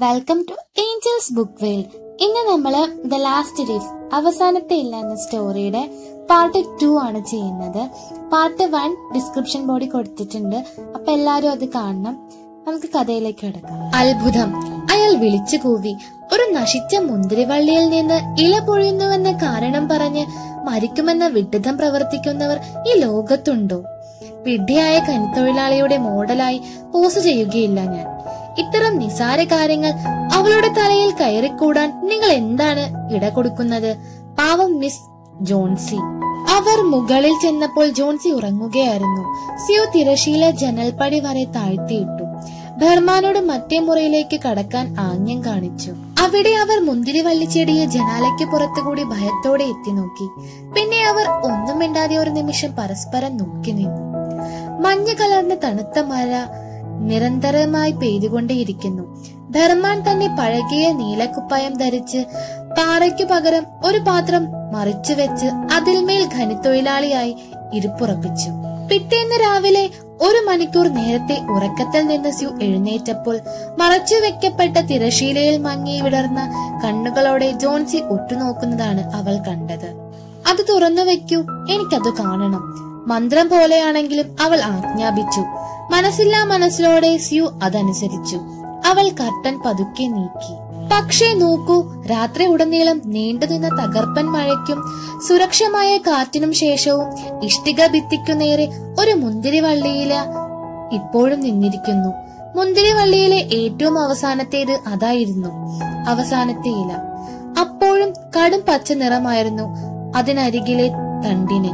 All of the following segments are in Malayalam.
welcome to angels book world ഇന്ന് നമ്മൾ ദ ലാസ്റ്റ് ഡേയ്സ് അവസാനത്തെ ഇല്ല എന്ന സ്റ്റോറിയുടെ പാർട്ട് ടു ആണ് ചെയ്യുന്നത് പാർട്ട് വൺ ഡിസ്ക്രിപ്ഷൻ ബോഡി കൊടുത്തിട്ടുണ്ട് അപ്പൊ എല്ലാരും അത് കാണണം നമുക്ക് കഥയിലേക്ക് കിടക്കാം അത്ഭുതം അയാൾ വിളിച്ചു കൂവി ഒരു നശിച്ച മുന്തിരിവള്ളിയിൽ നിന്ന് ഇല പൊഴിയുന്നുവെന്ന കാരണം പറഞ്ഞ് മരിക്കുമെന്ന വിഡിതം പ്രവർത്തിക്കുന്നവർ ഈ ലോകത്തുണ്ടോ വിഡ്ഢിയായ കനിത്തൊഴിലാളിയുടെ മോഡലായി പോസ് ചെയ്യുകയില്ല ഞാൻ ഇത്തരം നിസാര കാര്യങ്ങൾ അവളുടെ തലയിൽ കയറിക്കൂടാൻ നിങ്ങൾ എന്താണ് ഇട കൊടുക്കുന്നത് പാവം മിസ് ജോൺസി അവർ മുകളിൽ ചെന്നപ്പോൾ ജോൺസി ഉറങ്ങുകയായിരുന്നു സിയോ തിരശീല ജനൽപ്പടി വരെ താഴ്ത്തിയിട്ടു ബർമാനോട് മറ്റേ മുറിയിലേക്ക് കടക്കാൻ ആംഗ്യം കാണിച്ചു അവിടെ അവർ മുന്തിരി വള്ളിച്ചെടിയെ ജനാലയ്ക്ക് പുറത്തുകൂടി ഭയത്തോടെ എത്തി നോക്കി പിന്നെ അവർ ഒന്നും മിണ്ടാതെ ഒരു നിമിഷം പരസ്പരം നോക്കി നിന്നു മഞ്ഞ കലർന്ന തണുത്ത മഴ നിരന്തരമായി പെയ്തുകൊണ്ടേയിരിക്കുന്നു ധർമാൻ തന്നെ പഴകിയ നീലക്കുപ്പായം ധരിച്ച് പാറയ്ക്കു പകരം ഒരു പാത്രം മറിച്ചു വെച്ച് അതിൽമേൽ ഖനിത്തൊഴിലാളിയായി ഇരിപ്പുറപ്പിച്ചു പിറ്റേന്ന് രാവിലെ ഒരു മണിക്കൂർ നേരത്തെ ഉറക്കത്തിൽ നിന്ന് സ്യു എഴുന്നേറ്റപ്പോൾ മറച്ചു വെക്കപ്പെട്ട തിരശീലയിൽ മങ്ങി വിടർന്ന കണ്ണുകളോടെ ജോൺസി ഒറ്റുനോക്കുന്നതാണ് അവൾ കണ്ടത് അത് തുറന്നു വെക്കൂ എനിക്കത് കാണണം മന്ത്രം പോലെയാണെങ്കിലും അവൾ ആജ്ഞാപിച്ചു മനസ്സില്ലാ മനസ്സിലോടെ സ്യു അതനുസരിച്ചു അവൾ കർട്ടൻ പതുക്കെ നീക്കി പക്ഷേ നോക്കൂ രാത്രി ഉടനീളം നീണ്ടുനിന്ന തകർപ്പൻ മഴയ്ക്കും സുരക്ഷമായ കാറ്റിനും ശേഷവും ഇഷ്ടിക ഭിത്തിക്കു നേരെ ഒരു മുന്തിരിവള്ളിയില ഇപ്പോഴും നിന്നിരിക്കുന്നു മുന്തിരിവള്ളിയിലെ ഏറ്റവും അവസാനത്തേത് അതായിരുന്നു അവസാനത്തെ ഇല അപ്പോഴും കടും പച്ച നിറമായിരുന്നു അതിനരികിലെ തണ്ടിന്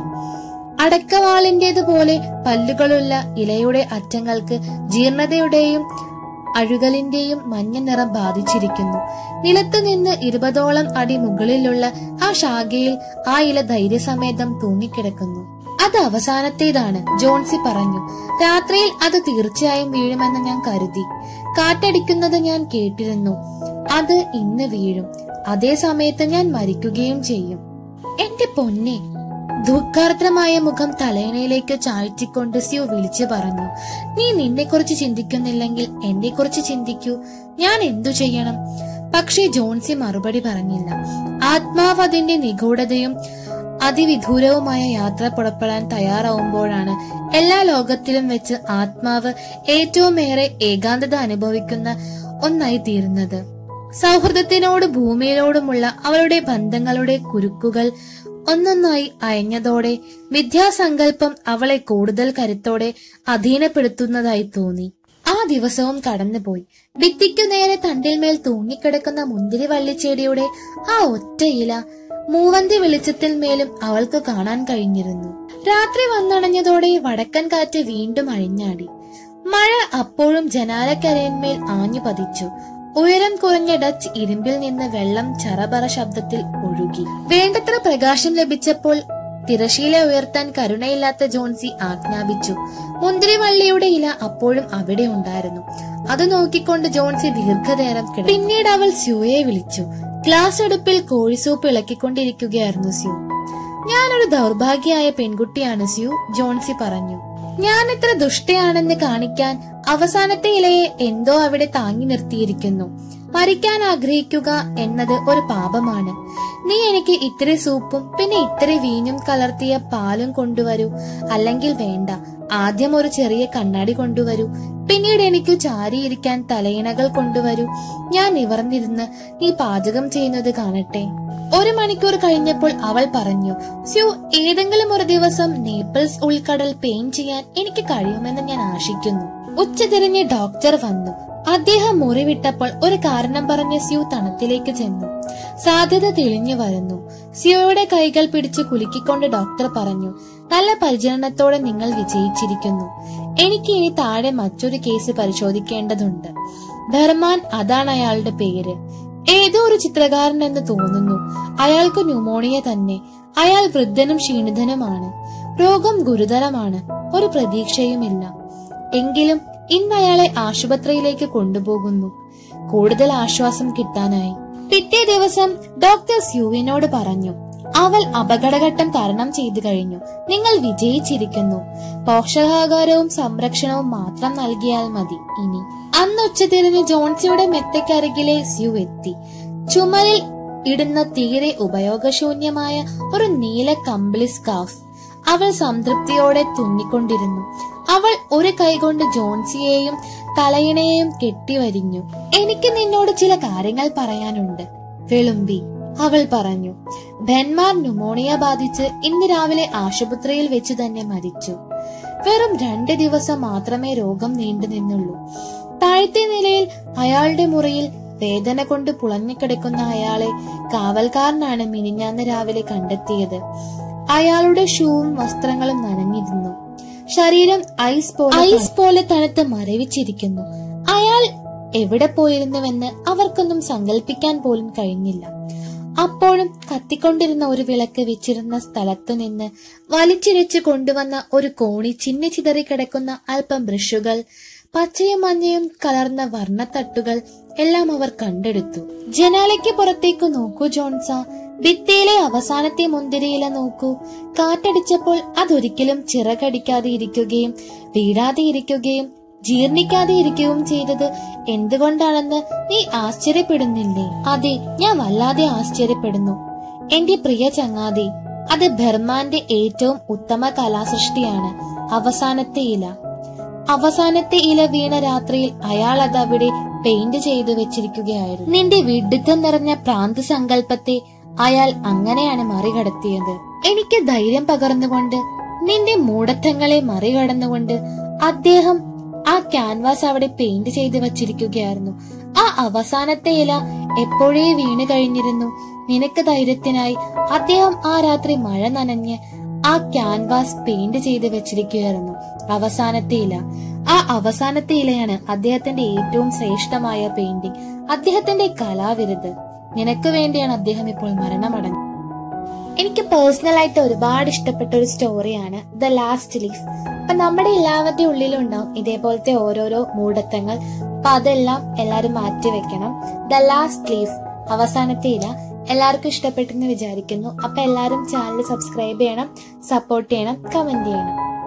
അടക്കവാളിന്റേതുപോലെ പല്ലുകളുള്ള ഇലയുടെ അറ്റങ്ങൾക്ക് ജീർണതയുടെയും അഴുകലിന്റെയും മഞ്ഞ നിറം ബാധിച്ചിരിക്കുന്നു നിലത്തു നിന്ന് ഇരുപതോളം അടി മുകളിലുള്ള ആ ശാഖയിൽ ആ ഇല ധൈര്യസമേതം തൂങ്ങിക്കിടക്കുന്നു അത് അവസാനത്തേതാണ് ജോൺസി പറഞ്ഞു രാത്രിയിൽ അത് തീർച്ചയായും വീഴുമെന്ന് ഞാൻ കരുതി കാറ്റടിക്കുന്നത് ഞാൻ കേട്ടിരുന്നു അത് ഇന്ന് വീഴും അതേ സമയത്ത് ഞാൻ മരിക്കുകയും ചെയ്യും എന്റെ പൊന്നെ ദുഃഖാർദ്രമായ മുഖം തലയണയിലേക്ക് ചാഴ്ത്തിക്കൊണ്ട് സ്യു വിളിച്ചു പറഞ്ഞു നീ നിന്നെ കുറിച്ച് ചിന്തിക്കുന്നില്ലെങ്കിൽ എന്നെ കുറിച്ച് ചിന്തിക്കൂ ഞാൻ എന്തു ചെയ്യണം പക്ഷേ ജോൺസി മറുപടി പറഞ്ഞില്ല ആത്മാവ് അതിന്റെ നിഗൂഢതയും അതിവിദൂരവുമായ യാത്ര പുറപ്പെടാൻ തയ്യാറാവുമ്പോഴാണ് എല്ലാ ലോകത്തിലും വെച്ച് ആത്മാവ് ഏറ്റവുമേറെ ഏകാന്തത അനുഭവിക്കുന്ന ഒന്നായി തീരുന്നത് സൗഹൃദത്തിനോട് ഭൂമിയിലോടുമുള്ള അവളുടെ ബന്ധങ്ങളുടെ കുരുക്കുകൾ ഒന്നൊന്നായി അയഞ്ഞതോടെ വിദ്യാസങ്കല്പം അവളെ കൂടുതൽ കരുത്തോടെ അധീനപ്പെടുത്തുന്നതായി തോന്നി ആ ദിവസവും കടന്നുപോയി ഭിത്തിക്കു നേരെ തണ്ടിൽമേൽ തൂങ്ങിക്കിടക്കുന്ന മുന്തിരി വള്ളിച്ചെടിയുടെ ആ ഒറ്റ ഇല മൂവന്തി വെളിച്ചത്തിൽ മേലും അവൾക്ക് കാണാൻ കഴിഞ്ഞിരുന്നു രാത്രി വന്നണഞ്ഞതോടെ വടക്കൻ കാറ്റ് വീണ്ടും അഴിഞ്ഞാടി മഴ അപ്പോഴും ജനാലക്കരയിന്മേൽ ആഞ്ഞു പതിച്ചു ഉയരം കുറഞ്ഞ ഡച്ച് ഇരുമ്പിൽ നിന്ന് വെള്ളം ചറപറ ശബ്ദത്തിൽ ഒഴുകി വേണ്ടത്ര പ്രകാശം ലഭിച്ചപ്പോൾ തിരശീല ഉയർത്താൻ കരുണയില്ലാത്ത ജോൺസി ആജ്ഞാപിച്ചു മുന്തിരിവള്ളിയുടെ ഇല അപ്പോഴും അവിടെ ഉണ്ടായിരുന്നു അത് നോക്കിക്കൊണ്ട് ജോൺസി ദീർഘനേരം കിടന്നു പിന്നീട് അവൾ സ്യൂയെ വിളിച്ചു ഗ്ലാസ് അടുപ്പിൽ കോഴിസൂപ്പ് ഇളക്കിക്കൊണ്ടിരിക്കുകയായിരുന്നു സ്യൂ ഞാനൊരു ദൗർഭാഗ്യയായ പെൺകുട്ടിയാണ് സ്യൂ ജോൺസി പറഞ്ഞു ഞാൻ ഇത്ര ദുഷ്ടയാണെന്ന് കാണിക്കാൻ അവസാനത്തെ ഇലയെ എന്തോ അവിടെ താങ്ങി നിർത്തിയിരിക്കുന്നു മരിക്കാൻ ആഗ്രഹിക്കുക എന്നത് ഒരു പാപമാണ് നീ എനിക്ക് ഇത്തിരി സൂപ്പും പിന്നെ ഇത്തിരി വീഞ്ഞും കലർത്തിയ പാലും കൊണ്ടുവരൂ അല്ലെങ്കിൽ വേണ്ട ആദ്യം ഒരു ചെറിയ കണ്ണാടി കൊണ്ടുവരൂ പിന്നീട് എനിക്ക് ചാരിയിരിക്കാൻ തലയിണകൾ കൊണ്ടുവരൂ ഞാൻ നിവർന്നിരുന്ന് നീ പാചകം ചെയ്യുന്നത് കാണട്ടെ ഒരു മണിക്കൂർ കഴിഞ്ഞപ്പോൾ അവൾ പറഞ്ഞു സ്യു ഏതെങ്കിലും ഒരു ദിവസം നേപ്പിൾസ് ഉൾക്കടൽ പെയിന്റ് ചെയ്യാൻ എനിക്ക് കഴിയുമെന്ന് ഞാൻ ആശിക്കുന്നു ഉച്ചതിരിഞ്ഞ് ഡോക്ടർ വന്നു അദ്ദേഹം മുറി വിട്ടപ്പോൾ ഒരു കാരണം പറഞ്ഞ സ്യു തണുത്തിലേക്ക് ചെന്നു സാധ്യത തെളിഞ്ഞു വരുന്നു സിയോയുടെ കൈകൾ പിടിച്ച് കുലുക്കിക്കൊണ്ട് ഡോക്ടർ പറഞ്ഞു നല്ല പരിചരണത്തോടെ നിങ്ങൾ വിജയിച്ചിരിക്കുന്നു എനിക്ക് ഇനി താഴെ മറ്റൊരു കേസ് പരിശോധിക്കേണ്ടതുണ്ട് ധർമാൻ അതാണ് അയാളുടെ പേര് ഏതോ ഒരു ചിത്രകാരൻ എന്ന് തോന്നുന്നു അയാൾക്ക് ന്യൂമോണിയ തന്നെ അയാൾ വൃദ്ധനും ക്ഷീണിതനുമാണ് രോഗം ഗുരുതരമാണ് ഒരു പ്രതീക്ഷയുമില്ല എങ്കിലും ഇന്ന് അയാളെ ആശുപത്രിയിലേക്ക് കൊണ്ടുപോകുന്നു കൂടുതൽ ആശ്വാസം കിട്ടാനായി പിറ്റേ ദിവസം ഡോക്ടർ സ്യൂവിനോട് പറഞ്ഞു അവൾ അപകടഘട്ടം തരണം ചെയ്തു കഴിഞ്ഞു നിങ്ങൾ വിജയിച്ചിരിക്കുന്നു പോഷകാഹാരവും സംരക്ഷണവും മാത്രം നൽകിയാൽ മതി ഇനി അന്ന് ഉച്ചതിരിഞ്ഞ് ജോൺസിയുടെ മെത്തക്കരികിലെ സ്യു എത്തി ചുമലിൽ ഇടുന്ന തീരെ ഉപയോഗശൂന്യമായ ഒരു നീല കമ്പിളി സ്കാർഫ് അവൾ സംതൃപ്തിയോടെ തുന്നിക്കൊണ്ടിരുന്നു അവൾ ഒരു കൈകൊണ്ട് ജോൺസിയെയും തലയിണയെയും കെട്ടിവരിഞ്ഞു എനിക്ക് നിന്നോട് ചില കാര്യങ്ങൾ പറയാനുണ്ട് വെളുമ്പി അവൾ പറഞ്ഞു ബെൻമാർ ന്യൂമോണിയ ബാധിച്ച് ഇന്ന് രാവിലെ ആശുപത്രിയിൽ വെച്ച് തന്നെ മരിച്ചു വെറും രണ്ട് ദിവസം മാത്രമേ രോഗം നീണ്ടു നിന്നുള്ളൂ താഴത്തെ നിലയിൽ അയാളുടെ മുറിയിൽ വേദന കൊണ്ട് പുളഞ്ഞുകിടക്കുന്ന അയാളെ കാവൽക്കാരനാണ് മിനിഞ്ഞാന്ന് രാവിലെ കണ്ടെത്തിയത് അയാളുടെ ഷൂവും വസ്ത്രങ്ങളും നനഞ്ഞിരുന്നു ശരീരം ഐസ് പോലെ ഐസ് പോലെ തണുത്ത് മരവിച്ചിരിക്കുന്നു അയാൾ എവിടെ പോയിരുന്നുവെന്ന് അവർക്കൊന്നും സങ്കല്പിക്കാൻ പോലും കഴിഞ്ഞില്ല അപ്പോഴും കത്തിക്കൊണ്ടിരുന്ന ഒരു വിളക്ക് വെച്ചിരുന്ന സ്ഥലത്തു നിന്ന് വലിച്ചിഴച്ച് കൊണ്ടുവന്ന ഒരു കോണി ചിന്നി ചിതറി കിടക്കുന്ന അല്പം ബ്രഷുകൾ പച്ചയും മഞ്ഞയും കലർന്ന വർണ്ണത്തട്ടുകൾ എല്ലാം അവർ കണ്ടെടുത്തു ജനാലയ്ക്ക് പുറത്തേക്ക് നോക്കൂ ജോൺസ ഭിത്തിയിലെ അവസാനത്തെ മുന്തിരിയില നോക്കൂ കാറ്റടിച്ചപ്പോൾ അതൊരിക്കലും ചിറകടിക്കാതെ ഇരിക്കുകയും വീഴാതെ ഇരിക്കുകയും ജീർണിക്കാതെ ഇരിക്കുകയും ചെയ്തത് എന്തുകൊണ്ടാണെന്ന് നീ ആശ്ചര്യപ്പെടുന്നില്ലേ അതെ ഞാൻ വല്ലാതെ ആശ്ചര്യപ്പെടുന്നു എന്റെ പ്രിയ ചങ്ങാതി അത് ബർമാന്റെ ഏറ്റവും ഉത്തമ കലാസൃഷ്ടിയാണ് അവസാനത്തെ ഇല അവസാനത്തെ ഇല വീണ രാത്രിയിൽ അയാൾ അത് അവിടെ പെയിന്റ് ചെയ്തു വെച്ചിരിക്കുകയായിരുന്നു നിന്റെ വിഡിത്തം നിറഞ്ഞ പ്രാന്ത് സങ്കല്പത്തെ അയാൾ അങ്ങനെയാണ് മറികടത്തിയത് എനിക്ക് ധൈര്യം പകർന്നുകൊണ്ട് നിന്റെ മൂഢത്വങ്ങളെ മറികടന്നുകൊണ്ട് അദ്ദേഹം ആ ക്യാൻവാസ് അവിടെ പെയിന്റ് ചെയ്ത് വച്ചിരിക്കുകയായിരുന്നു ആ അവസാനത്തെ ഇല എപ്പോഴേ വീണു കഴിഞ്ഞിരുന്നു നിനക്ക് ധൈര്യത്തിനായി അദ്ദേഹം ആ രാത്രി മഴ നനഞ്ഞ് ആ ക്യാൻവാസ് പെയിന്റ് ചെയ്ത് വെച്ചിരിക്കുകയായിരുന്നു അവസാനത്തെ ഇല ആ അവസാനത്തെ ഇലയാണ് അദ്ദേഹത്തിന്റെ ഏറ്റവും ശ്രേഷ്ഠമായ പെയിന്റിംഗ് അദ്ദേഹത്തിന്റെ കലാവിരുത് നിനക്ക് വേണ്ടിയാണ് അദ്ദേഹം ഇപ്പോൾ മരണമടഞ്ഞത് എനിക്ക് പേഴ്സണൽ ആയിട്ട് ഒരുപാട് ഇഷ്ടപ്പെട്ട ഒരു സ്റ്റോറിയാണ് ദ ലാസ്റ്റ് ലീഫ് അപ്പൊ നമ്മുടെ എല്ലാവരുടെ ഉള്ളിലും ഉണ്ടാവും ഇതേപോലത്തെ ഓരോരോ മൂഢത്വങ്ങൾ അപ്പൊ അതെല്ലാം എല്ലാരും മാറ്റി വെക്കണം ദ ലാസ്റ്റ് ലീഫ് അവസാനത്തെ ഇല എല്ലാവർക്കും ഇഷ്ടപ്പെട്ടെന്ന് വിചാരിക്കുന്നു അപ്പൊ എല്ലാരും ചാനൽ സബ്സ്ക്രൈബ് ചെയ്യണം സപ്പോർട്ട് ചെയ്യണം കമന്റ് ചെയ്യണം